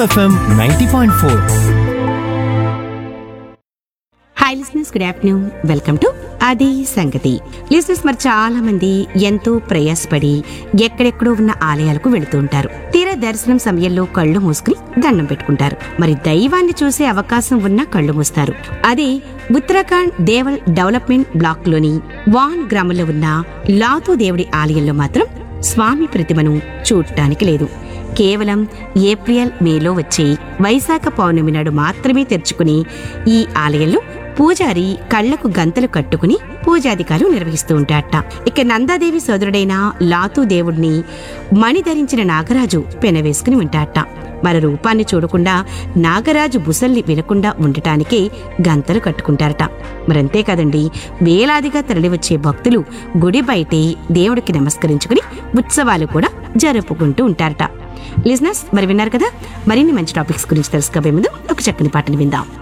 FM ninety point four hi listeners good afternoon welcome to అది సంగతి listeners మరి చాలా మంది ఎంతో ప్రయాసపడి ఎక్కడెక్కడో ఉన్న ఆలయాలకు వెళుతూ ఉంటారు తీరా దర్శనం సమయంలో కళ్ళు మూసుకుని దండం పెట్టుకుంటారు మరి దైవాన్ని చూసే అవకాశం ఉన్నా కళ్ళు మూస్తారు అదే ఉత్తరాఖండ్ దేవల్ డెవలప్మెంట్ బ్లాక్ లోని వాన్ గ్రామంలో ఉన్న లాతూ దేవుడి ఆలయంలో మాత్రం స్వామి ప్రతిమను చూడటానికి లేదు కేవలం ఏప్రిల్ మేలో వచ్చే వైశాఖ పౌర్ణమి నాడు మాత్రమే తెరుచుకుని ఈ ఆలయంలో పూజారి కళ్లకు గంతలు కట్టుకుని పూజాధికారులు నిర్వహిస్తూ ఉంటారట ఇక నందాదేవి సోదరుడైన లాతూ దేవుడిని మణి ధరించిన నాగరాజు పెనవేసుకుని ఉంటారట మన రూపాన్ని చూడకుండా నాగరాజు బుసల్ని వినకుండా ఉండటానికే గంతలు కట్టుకుంటారట మరంతే కదండి వేలాదిగా తరలివచ్చే భక్తులు గుడి బయటే దేవుడికి నమస్కరించుకుని ఉత్సవాలు కూడా జరుపుకుంటూ ఉంటారట లిజినెస్ మరి విన్నారు కదా మరిన్ని మంచి టాపిక్స్ గురించి తెలుసుకోబోయే ముందు ఒక చక్కని పాటను విందాం